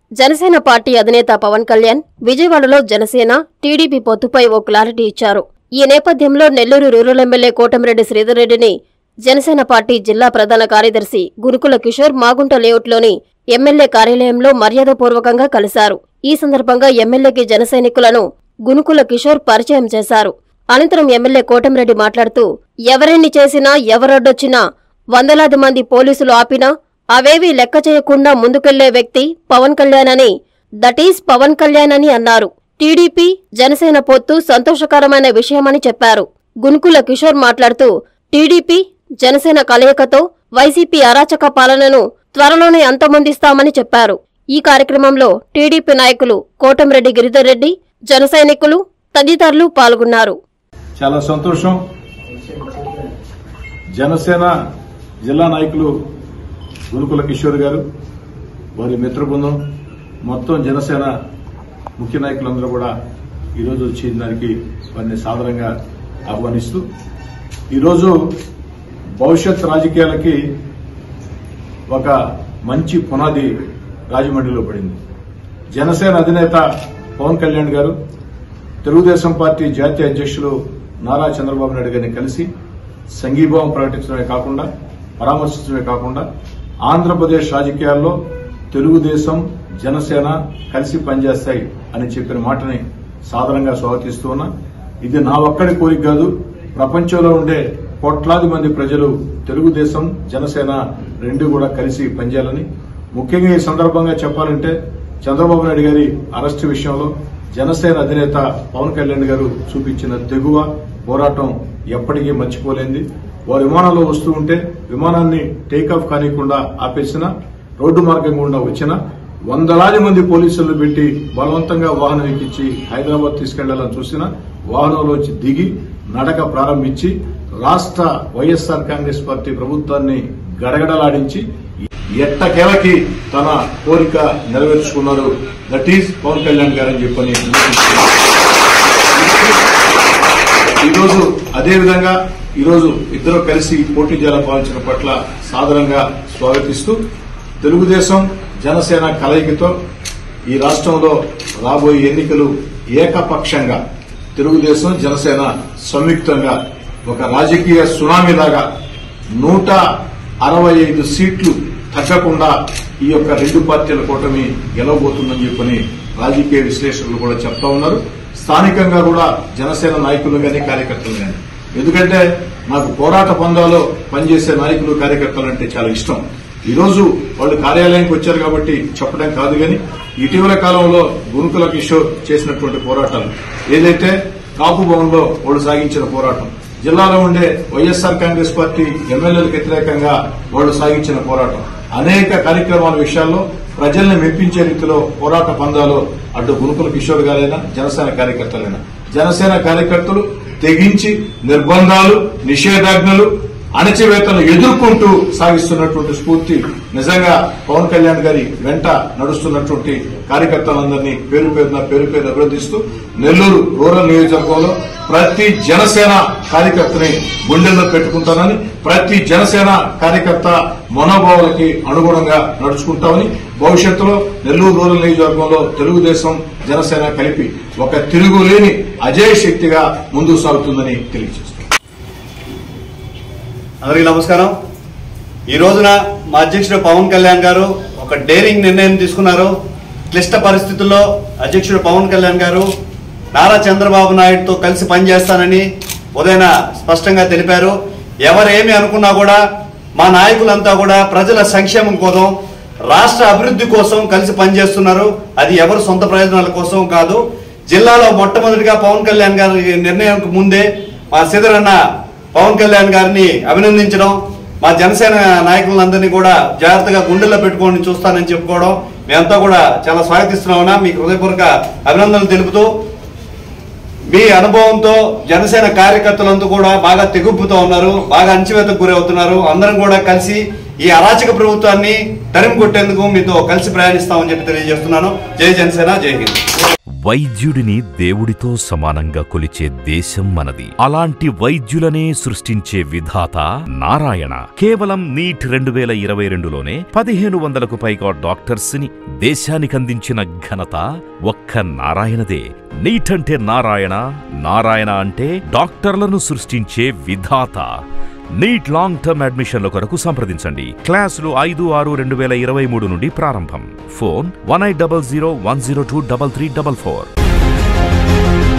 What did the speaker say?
Janasena party అధినేత పవన్ కళ్యాణ్ విజయవాడలో Janasena TDP పొత్తుపై ఓ క్లారిటీ ఇచ్చారు ఈ నేపథ్యంలో నెల్లూరు రూరల్ ఎమ్మెల్యే కోటమిరెడ్డి శ్రీధర్ రెడ్డిని జనసేన పార్టీ జిల్లా ప్రధాన కార్యదర్శి గురుకుల కిషోర్ మాగుంట లేఅవుట్లోని ఎమ్మెల్యే కార్యాలయంలో మర్యాదపూర్వకంగా కలిశారు ఈ సందర్భంగా ఎమ్మెల్యేకి జనసైనికులను గునుకుల కిషోర్ పరిచయం చేశారు అనంతరం ఎమ్మెల్యే కోటమిరెడ్డి మాట్లాడుతూ ఎవరెన్ని చేసినా ఎవరొడ్డొచ్చినా వందలాది మంది పోలీసులు ఆపినా అవేవీ లెక్క చేయకుండా ముందుకెళ్లే వ్యక్తి పవన్ కళ్యాణ్ అని దట్ ఈస్ పవన్ కళ్యాణ్ అని అన్నారు టీడీపీ జనసేన పొత్తు సంతోషకరమైన విషయమని చెప్పారు గునుకుల కిషోర్ మాట్లాడుతూ టీడీపీ జనసేన కలయికతో వైసీపీ అరాచక పాలనను త్వరలోనే అంతమొందిస్తామని చెప్పారు ఈ కార్యక్రమంలో టీడీపీ నాయకులు కోటంరెడ్డి గిరిధర్ రెడ్డి జన సైనికులు తదితరులు పాల్గొన్నారు చాలా సంతోషం జనసేన జిల్లా నాయకులు గురుకుల కిషోర్ గారు వారి మిత్ర బృందం మొత్తం జనసేన ముఖ్య నాయకులందరూ కూడా ఈరోజు వచ్చిన దానికి వారిని సాదరంగా ఆహ్వానిస్తూ ఈరోజు భవిష్యత్ రాజకీయాలకి ఒక మంచి పునాది రాజమండ్రిలో పడింది జనసేన అధినేత పవన్ కళ్యాణ్ గారు తెలుగుదేశం పార్టీ జాతీయ అధ్యక్షులు నారా చంద్రబాబు నాయుడు గారిని కలిసి సంఘీభావం ప్రకటించడమే కాకుండా పరామర్శించడమే కాకుండా ఆంధ్రప్రదేశ్ రాజకీయాల్లో తెలుగుదేశం జనసేన కలిసి పనిచేస్తాయి అని చెప్పిన మాటని సాధారణంగా స్వాగతిస్తూ ఉన్నా ఇది నా ఒక్కడి కోరిక కాదు ప్రపంచంలో ఉండే కోట్లాది మంది ప్రజలు తెలుగుదేశం జనసేన రెండు కూడా కలిసి పనిచేయాలని ముఖ్యంగా ఈ సందర్భంగా చెప్పాలంటే చంద్రబాబు నాయుడు గారి అరెస్టు విషయంలో జనసేన అధినేత పవన్ కళ్యాణ్ గారు చూపించిన తెగువ పోరాటం ఎప్పటికీ మర్చిపోలేంది వారు విమానంలో వస్తూ ఉంటే విమానాన్ని టేకాఫ్ కానికుండా ఆపేసిన రోడ్డు మార్గం గుండా వచ్చిన వందలాది మంది పోలీసులు పెట్టి బలవంతంగా వాహనం ఎక్కించి హైదరాబాద్ తీసుకెళ్లాలని చూసిన వాహనంలో వచ్చి దిగి నడక ప్రారంభించి రాష్ట్ర వైఎస్ఆర్ కాంగ్రెస్ పార్టీ ప్రభుత్వాన్ని గడగడలాడించి ఎట్టకేలకి తన కోరిక నెరవేర్చుకున్నారు దట్ ఈజ్ పవన్ కళ్యాణ్ గారని చెప్పని ఈరోజు అదేవిధంగా ఈరోజు ఇద్దరు కలిసి పోటీ చేయాలని భావించడం పట్ల సాదరంగా స్వాగతిస్తూ తెలుగుదేశం జనసేన కలయికతో ఈ రాష్ట్రంలో రాబోయే ఎన్నికలు ఏకపక్షంగా తెలుగుదేశం జనసేన సంయుక్తంగా ఒక రాజకీయ సునామీలాగా నూట అరవై ఐదు సీట్లు తగ్గకుండా ఈ యొక్క రెండు పార్టీల కూటమి గెలవబోతుందని చెప్పని రాజకీయ విశ్లేషకులు కూడా చెప్తా ఉన్నారు స్థానికంగా కూడా జనసేన నాయకులు కానీ కార్యకర్తలు కానీ ఎందుకంటే నాకు పోరాట పందాలో పనిచేసే నాయకులు కార్యకర్తలు అంటే చాలా ఇష్టం ఈ రోజు వాళ్ళు కార్యాలయానికి వచ్చారు కాబట్టి చెప్పడం కాదు కానీ ఇటీవల కాలంలో గునుకుల కిషోర్ చేసినటువంటి పోరాటాలు ఏదైతే కాపు భవన్లో వాళ్ళు సాగించిన పోరాటం జిల్లాలో ఉండే వైఎస్ఆర్ కాంగ్రెస్ పార్టీ ఎమ్మెల్యేలకు వ్యతిరేకంగా వాళ్ళు సాగించిన పోరాటం అనేక కార్యక్రమాల విషయాల్లో ప్రజల్ని మెప్పించే రీతిలో పోరాట పందాలు అటు గునుకుల కిషోర్ గారైనా జనసేన కార్యకర్తలైనా జనసేన కార్యకర్తలు తెగించి నిర్బంధాలు నిషేధాజ్ఞలు అణచివేతను ఎదుర్కొంటూ సాగిస్తున్నటువంటి స్ఫూర్తి నిజంగా పవన్ కళ్యాణ్ గారి వెంట నడుస్తున్నటువంటి కార్యకర్తలందరినీ పేరు పేరున పేరు పేరు అభినందిస్తూ నెల్లూరు రూరల్ నియోజకవర్గంలో ప్రతి జనసేన కార్యకర్తని గుండెల్లో పెట్టుకుంటానని ప్రతి జనసేన కార్యకర్త మనోభావాలకి అనుగుణంగా నడుచుకుంటామని భవిష్యత్తులో నెల్లూరు రూరల్ నియోజకవర్గంలో తెలుగుదేశం జనసేన కలిపి ఒక తిరుగులేని అజయ శక్తిగా ముందుకు సాగుతుందని తెలియజేస్తారు అందరికీ నమస్కారం ఈ రోజున మా అధ్యక్షుడు పవన్ కళ్యాణ్ గారు ఒక డేరింగ్ నిర్ణయం తీసుకున్నారు క్లిష్ట పరిస్థితుల్లో అధ్యక్షుడు పవన్ కళ్యాణ్ గారు నారా చంద్రబాబు నాయుడుతో కలిసి పనిచేస్తానని ఉదయన స్పష్టంగా తెలిపారు ఎవరేమి అనుకున్నా కూడా మా నాయకులంతా కూడా ప్రజల సంక్షేమం కోసం రాష్ట్ర అభివృద్ధి కోసం కలిసి పనిచేస్తున్నారు అది ఎవరు సొంత ప్రయోజనాల కోసం కాదు జిల్లాలో మొట్టమొదటిగా పవన్ కళ్యాణ్ గారి నిర్ణయం ముందే మా సిద్ధరన్న పవన్ కళ్యాణ్ గారిని అభినందించడం మా జనసేన నాయకులందరినీ కూడా జాగ్రత్తగా గుండెల్లో పెట్టుకొని చూస్తానని చెప్పుకోవడం మేమంతా కూడా చాలా స్వాగతిస్తున్నామన్నా మీకు హృదయపూర్వక అభినందనలు తెలుపుతూ మీ అనుభవంతో జనసేన కార్యకర్తలంతా కూడా బాగా తెగుపుతో ఉన్నారు బాగా అంచివేతకు గురవుతున్నారు అందరం కూడా కలిసి ఈ అరాచక ప్రభుత్వాన్ని తరిమి కొట్టేందుకు మీతో కలిసి ప్రయాణిస్తామని చెప్పి తెలియజేస్తున్నాను జై జనసేన జై హింద్ వైద్యుడిని దేవుడితో సమానంగా కొలిచే దేశం మనది అలాంటి వైద్యులనే సృష్టించే విధాత నారాయణ కేవలం నీట్ రెండు వేల ఇరవై రెండులోనే పదిహేను వందలకు పైగా డాక్టర్స్ ని దేశానికందించిన ఘనత ఒక్క నారాయణదే నీట్ అంటే నారాయణ నారాయణ అంటే డాక్టర్లను సృష్టించే విధాత నీట్ లాంగ్ టర్మ్ అడ్మిషన్ల కొరకు సంప్రదించండి క్లాసులు ఐదు ఆరు రెండు వేల ఇరవై మూడు నుండి ప్రారంభం phone one eight double zero one zero two double three double four